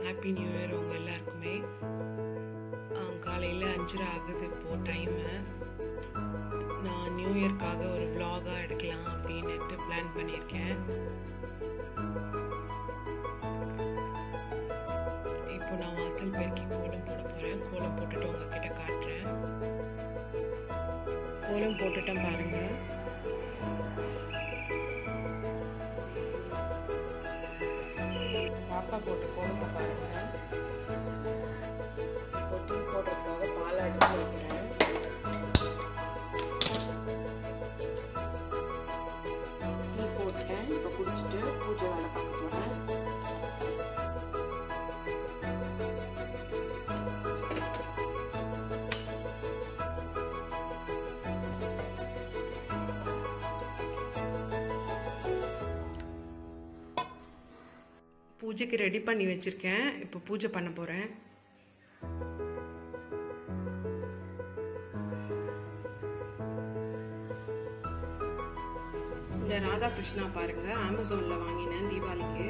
happy new year உங்க எல்லாருக்குமே காலையில் அஞ்சரை ஆகுது இப்போ டைமு நான் நியூ இயர்க்காக ஒரு vlog-ஆ எடுக்கலாம் அப்படின்னுட்டு பிளான் பண்ணியிருக்கேன் இப்போ நான் வாசல் பெருக்கி கோலம் போட போகிறேன் கோலம் போட்டுட்டு உங்ககிட்ட காட்டுறேன் கோலம் போட்டுட்டேன் பாருங்கள் பாப்பா போட்ட கோலத்தை பாருங்க இப்போ டீ போடுறதுக்காக பால் அடுத்து வைக்கிறேன் டீ போட்டேன் இப்போ குடிச்சிட்டு பூஜை வேலை பார்க்க போகிறேன் பூஜைக்கு ரெடி பண்ணி வச்சிருக்கேன் இப்போ பூஜை பண்ண போகிறேன் இந்த ராதாகிருஷ்ணா பாருங்க அமேசான்ல வாங்கினேன் தீபாவளிக்கு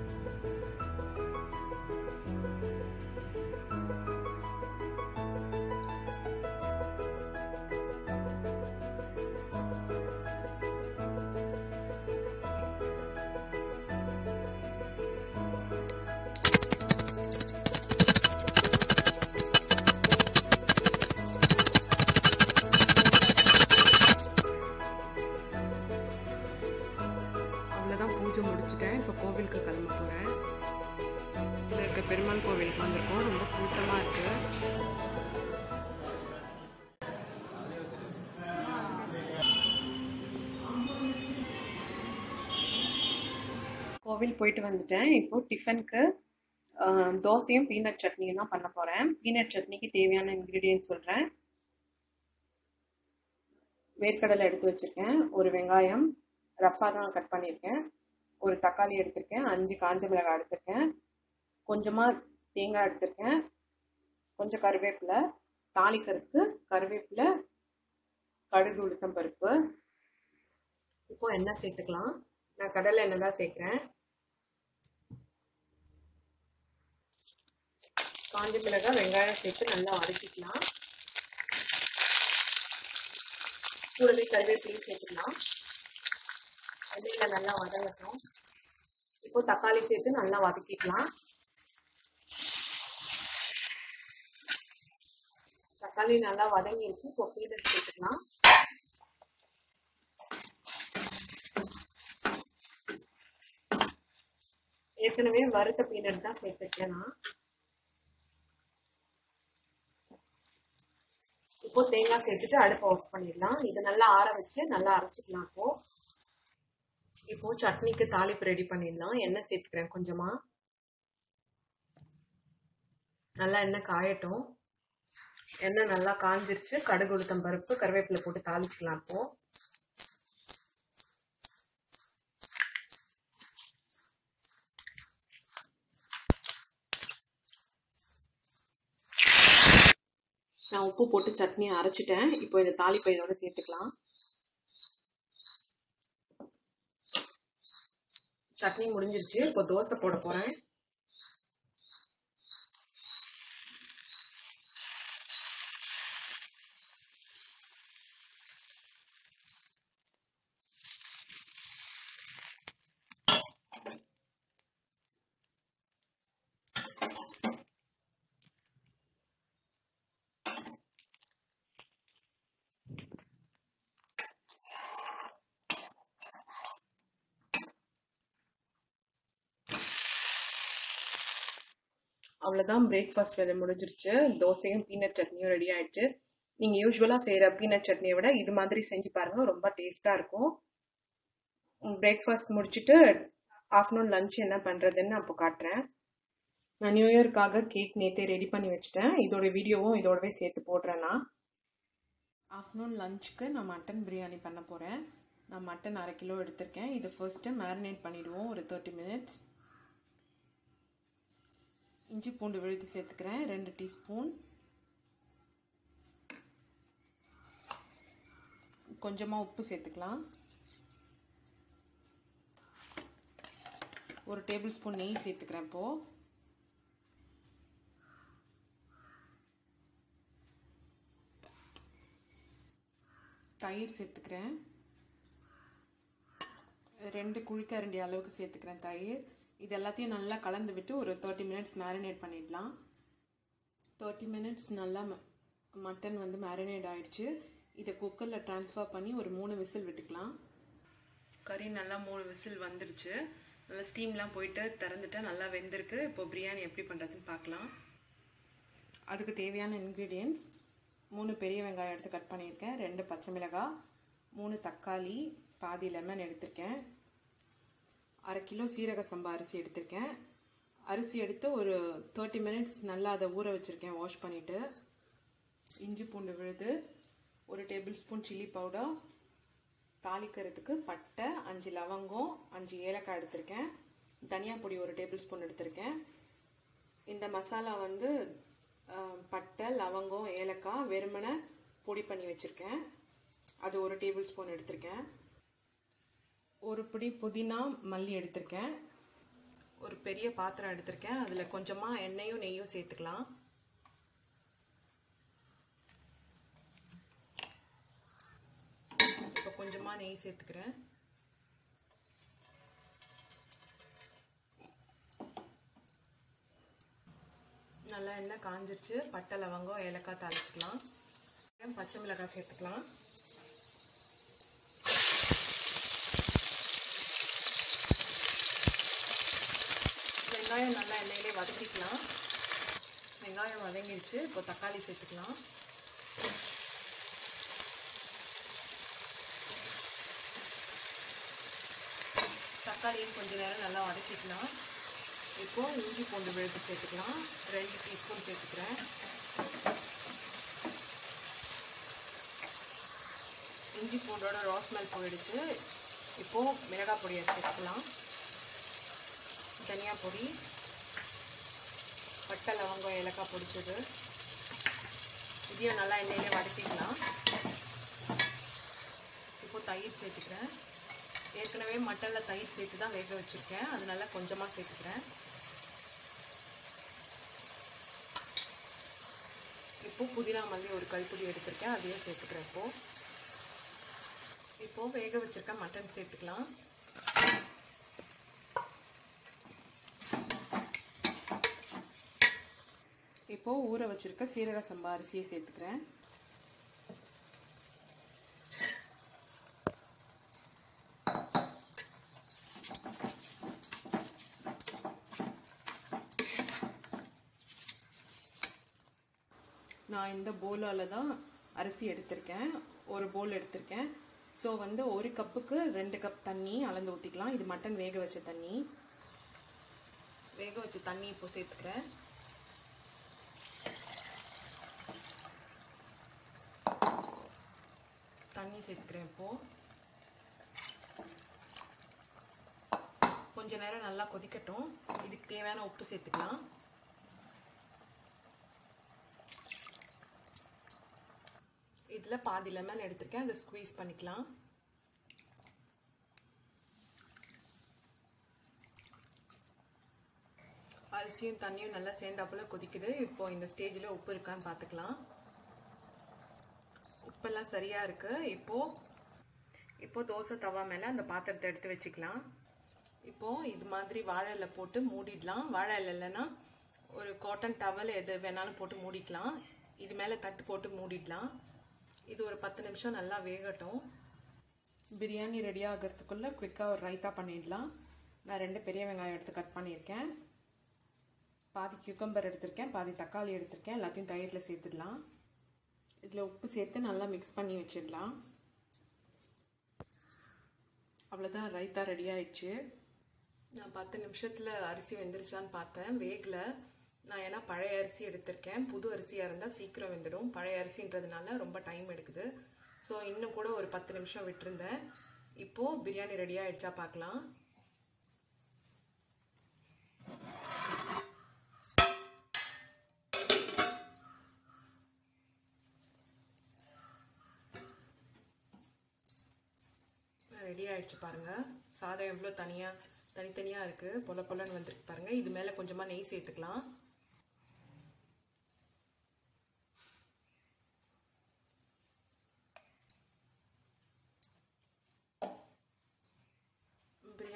அவ்வளோதான் பூஜை முடிச்சிட்டேன் இப்போ கோவிலுக்கு கிளம்ப போகிறேன் இதில் இருக்க பெருமாள் கோவிலுக்கு வந்திருக்கோம் ரொம்ப கூட்டமாக இருக்குது கோவில் போயிட்டு வந்துட்டேன் இப்போ டிஃபனுக்கு ஆஹ், தோசையும் பீனட் சட்னியும் தான் பண்ண போகிறேன் பீனட் சட்னிக்கு தேவையான இன்க்ரீடியன்ட் சொல்கிறேன் வேர்க்கடலை எடுத்து வச்சுருக்கேன் ஒரு வெங்காயம் ரஃபாக தான் கட் பண்ணியிருக்கேன் ஒரு தக்காளி எடுத்திருக்கேன் அஞ்சு காஞ்ச மிளகாய் எடுத்திருக்கேன் கொஞ்சமாக தேங்காய் எடுத்திருக்கேன் கொஞ்சம் கருவேப்பிலை தாளிக்கிறதுக்கு கருவேப்பிலை கடுகு உளுத்தம் பருப்பு இப்போ எண்ணெய் சேர்த்துக்கலாம் நான் கடலை எண்ணெய் தான் சேர்க்குறேன் காஞ்ச மிளகாய் வெங்காயம் சேர்த்து நல்லா வதக்கிக்கலாம் கூடவே கருவேப்பிலையும் சேர்த்துக்கலாம் எண்ணெயில நல்லா வதங்கட்டும் இப்போ தக்காளி சேர்த்து நல்லா வதக்கிக்கலாம் தக்காளி நல்லா வதங்கிடுச்சு இப்போ பீனட் சேர்த்துக்கலாம் ஏற்கனவே வறுத்த பீனட் தான் சேர்த்துருக்கேன் நான் இப்போ தேங்காய் சேர்த்துட்டு அடுப்பை ஆஃப் பண்ணிடலாம் இதை நல்லா ஆற வச்சு நல்லா அரைச்சிக்கலாம் இப்போ இப்போ சட்னிக்கு தாளிப்பு ரெடி பண்ணிடலாம் எண்ணெய் சேர்த்துக்கிறேன் கொஞ்சமா நல்லா எண்ணெய் காயட்டும் எண்ணெய் நல்லா காஞ்சிருச்சு கடுகு உளுத்தம் பருப்பு கருவேப்பிலை போட்டு தாளிச்சுக்கலாம் இப்போ நான் உப்பு போட்டு சட்னி அரைச்சிட்டேன் இப்போ இந்த தாளிப்பை இதோட சேர்த்துக்கலாம் சட்னி முடிஞ்சிருச்சு இப்போ தோசை போட போறேன் அவ்வளோதான் பிரேக்ஃபாஸ்ட் வேலை முடிஞ்சிருச்சு தோசையும் பீனட் சட்னியும் ரெடி ஆயிடுச்சு நீங்கள் யூஸ்வலாக செய்கிற பீனட் சட்னியை விட இது மாதிரி செஞ்சு பாருங்க ரொம்ப டேஸ்ட்டாக இருக்கும் பிரேக்ஃபாஸ்ட் முடிச்சுட்டு ஆஃப்டர்நூன் லஞ்ச் என்ன பண்ணுறதுன்னு அப்போ காட்டுறேன் நான் நியூ இயர்க்காக கேக் நேற்றே ரெடி பண்ணி வச்சுட்டேன் இதோட வீடியோவும் இதோடவே சேர்த்து போடுறேன் நான் ஆஃப்டர்நூன் லஞ்சுக்கு நான் மட்டன் பிரியாணி பண்ண போகிறேன் நான் மட்டன் அரை கிலோ எடுத்திருக்கேன் இது ஃபர்ஸ்ட்டு மேரினேட் பண்ணிவிடுவோம் ஒரு தேர்ட்டி மினிட்ஸ் இஞ்சி பூண்டு விழுத்து சேர்த்துக்கிறேன் ரெண்டு டீஸ்பூன் கொஞ்சமாக உப்பு சேர்த்துக்கலாம் ஒரு டேபிள் ஸ்பூன் நெய் சேர்த்துக்கிறேன் இப்போது தயிர் சேர்த்துக்கிறேன் ரெண்டு குழிக்கரண்டி அளவுக்கு சேர்த்துக்கிறேன் தயிர் இது எல்லாத்தையும் நல்லா கலந்து விட்டு ஒரு தேர்ட்டி மினிட்ஸ் மேரினேட் பண்ணிடலாம் தேர்ட்டி மினிட்ஸ் நல்லா மட்டன் வந்து மேரினேட் ஆயிடுச்சு இதை குக்கரில் ட்ரான்ஸ்ஃபர் பண்ணி ஒரு மூணு விசில் விட்டுக்கலாம் கறி நல்லா மூணு விசில் வந்துருச்சு நல்லா ஸ்டீம்லாம் போயிட்டு திறந்துட்டு நல்லா வெந்திருக்கு இப்போ பிரியாணி எப்படி பண்ணுறதுன்னு பார்க்கலாம் அதுக்கு தேவையான இன்க்ரீடியன்ட்ஸ் மூணு பெரிய வெங்காயம் எடுத்து கட் பண்ணியிருக்கேன் ரெண்டு பச்சை மிளகாய் மூணு தக்காளி பாதி லெமன் எடுத்திருக்கேன் அரை கிலோ சீரக சம்பா அரிசி எடுத்திருக்கேன் அரிசி எடுத்து ஒரு தேர்ட்டி மினிட்ஸ் நல்லா அதை ஊற வச்சுருக்கேன் வாஷ் பண்ணிவிட்டு இஞ்சி பூண்டு விழுது ஒரு டேபிள் ஸ்பூன் சில்லி பவுடர் தாளிக்கிறதுக்கு பட்டை அஞ்சு லவங்கம் அஞ்சு ஏலக்காய் எடுத்திருக்கேன் தனியா பொடி ஒரு டேபிள் ஸ்பூன் எடுத்திருக்கேன் இந்த மசாலா வந்து பட்டை லவங்கம் ஏலக்காய் வெறுமனை பொடி பண்ணி வச்சுருக்கேன் அது ஒரு டேபிள் ஸ்பூன் எடுத்திருக்கேன் ஒரு பிடி புதினா மல்லி எடுத்திருக்கேன் ஒரு பெரிய பாத்திரம் எடுத்திருக்கேன் அதில் கொஞ்சமாக எண்ணெயும் நெய்யும் சேர்த்துக்கலாம் இப்போ கொஞ்சமாக நெய் சேர்த்துக்கிறேன் நல்லா எண்ணெய் காஞ்சிருச்சு பட்டை லவங்கம் ஏலக்காய் தாளிச்சுக்கலாம் பச்சை மிளகாய் சேர்த்துக்கலாம் வெங்காயம் நல்லா எண்ணெயிலே வதக்கிக்கலாம் வெங்காயம் வதங்கிடுச்சு இப்போ தக்காளி சேர்த்துக்கலாம் தக்காளியும் கொஞ்ச நேரம் நல்லா வதக்கிக்கலாம் இப்போ இஞ்சி பூண்டு விழுத்து சேர்த்துக்கலாம் ரெண்டு டீஸ்பூன் சேர்த்துக்கிறேன் இஞ்சி பூண்டோட ரோஸ்மெல் போயிடுச்சு இப்போது மிளகாய் பொடியை சேர்த்துக்கலாம் தனியா பொடி பட்டை லவங்கம் ஏலக்காய் பொடிச்சது இதையும் நல்லா எண்ணெயிலே வதக்கிக்கலாம் இப்போ தயிர் சேர்த்துக்கிறேன் ஏற்கனவே மட்டனில் தயிர் சேர்த்து தான் வேக வச்சுருக்கேன் அதனால கொஞ்சமாக சேர்த்துக்கிறேன் இப்போ புதினா மல்லி ஒரு கைப்பிடி எடுத்திருக்கேன் அதையும் சேர்த்துக்கிறேன் இப்போ இப்போ வேக வச்சிருக்க மட்டன் சேர்த்துக்கலாம் இப்போ ஊற வச்சிருக்க சீரக சம்பா அரிசியை சேர்த்துக்கிறேன் நான் இந்த போலால் தான் அரிசி எடுத்திருக்கேன் ஒரு போல் எடுத்திருக்கேன் ஸோ வந்து ஒரு கப்புக்கு ரெண்டு கப் தண்ணி அளந்து ஊற்றிக்கலாம் இது மட்டன் வேக வச்ச தண்ணி வேக வச்ச தண்ணி இப்போ சேர்த்துக்கிறேன் தண்ணி சேர்த்துக்கிறேன் இப்போ கொஞ்ச நேரம் நல்லா கொதிக்கட்டும் இதுக்கு தேவையான உப்பு சேர்த்துக்கலாம் இதில் பாதி லெமன் எடுத்திருக்கேன் அதை ஸ்குவீஸ் பண்ணிக்கலாம் அரிசியும் தண்ணியும் நல்லா சேர்ந்தாப்புல கொதிக்குது இப்போ இந்த ஸ்டேஜில் உப்பு இருக்கான்னு பார்த்துக்கலாம் உப்பெல்லாம் சரியா இருக்கு இப்போ இப்போ தோசை தவா மேலே அந்த பாத்திரத்தை எடுத்து வச்சுக்கலாம் இப்போ இது மாதிரி வாழை இலை போட்டு மூடிடலாம் வாழை இலை இல்லைன்னா ஒரு காட்டன் டவல் எது வேணாலும் போட்டு மூடிக்கலாம் இது மேலே தட்டு போட்டு மூடிடலாம் இது ஒரு பத்து நிமிஷம் நல்லா வேகட்டும் பிரியாணி ரெடி ஆகிறதுக்குள்ளே குயிக்காக ஒரு ரைத்தா பண்ணிடலாம் நான் ரெண்டு பெரிய வெங்காயம் எடுத்து கட் பண்ணியிருக்கேன் பாதி கியூக்கம்பர் எடுத்திருக்கேன் பாதி தக்காளி எடுத்திருக்கேன் எல்லாத்தையும் தயிரில் சேர்த்துடலாம் இதில் உப்பு சேர்த்து நல்லா மிக்ஸ் பண்ணி வச்சிடலாம் அவ்வளோதான் ரைத்தா ரெடி ஆயிடுச்சு நான் பத்து நிமிஷத்தில் அரிசி வெந்துருச்சான்னு பார்த்தேன் வேகல நான் ஏன்னா பழைய அரிசி எடுத்திருக்கேன் புது அரிசியாக இருந்தால் சீக்கிரம் வெந்துடும் பழைய அரிசின்றதுனால ரொம்ப டைம் எடுக்குது ஸோ இன்னும் கூட ஒரு பத்து நிமிஷம் விட்டுருந்தேன் இப்போது பிரியாணி ரெடி ஆயிடுச்சா பார்க்கலாம் ரெடி ஆயிடுச்சு பாருங்க சாதம் எவ்வளோ தனியாக தனித்தனியாக இருக்குது பொல பொலன்னு வந்திருக்கு பாருங்க இது மேலே கொஞ்சமாக நெய் சேர்த்துக்கலாம்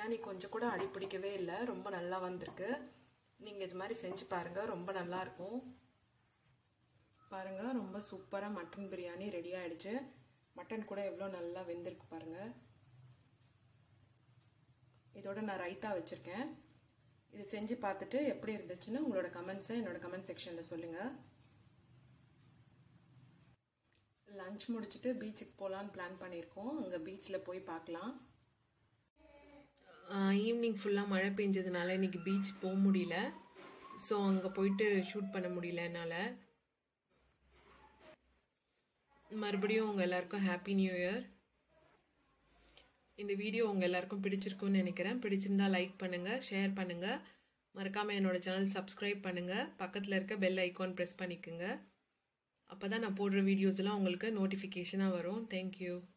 பிரியாணி கொஞ்சம் கூட அடி பிடிக்கவே இல்லை ரொம்ப நல்லா வந்திருக்கு நீங்கள் இது மாதிரி செஞ்சு பாருங்கள் ரொம்ப நல்லா இருக்கும் பாருங்கள் ரொம்ப சூப்பராக மட்டன் பிரியாணி ரெடி ஆயிடுச்சு மட்டன் கூட எவ்வளோ நல்லா வெந்திருக்கு பாருங்கள் இதோட நான் ரைத்தா வச்சுருக்கேன் இது செஞ்சு பார்த்துட்டு எப்படி இருந்துச்சுன்னு உங்களோட கமெண்ட்ஸை என்னோட கமெண்ட் செக்ஷனில் சொல்லுங்கள் லஞ்ச் முடிச்சுட்டு பீச்சுக்கு போகலான்னு பிளான் பண்ணியிருக்கோம் அங்கே பீச்சில் போய் பார்க்கலாம் ஈவினிங் ஃபுல்லாக மழை பெஞ்சதுனால இன்னைக்கு பீச் போக முடியல ஸோ அங்கே போயிட்டு ஷூட் பண்ண முடியல என்னால் மறுபடியும் உங்கள் எல்லாருக்கும் ஹாப்பி நியூ இயர் இந்த வீடியோ உங்கள் எல்லாருக்கும் பிடிச்சிருக்குன்னு நினைக்கிறேன் பிடிச்சிருந்தா லைக் பண்ணுங்கள் ஷேர் பண்ணுங்கள் மறக்காமல் என்னோட சேனல் சப்ஸ்கிரைப் பண்ணுங்கள் பக்கத்தில் இருக்க பெல் ஐக்கான் ப்ரெஸ் பண்ணிக்கோங்க அப்போ தான் நான் போடுற வீடியோஸ்லாம் உங்களுக்கு நோட்டிஃபிகேஷனாக வரும் தேங்க்யூ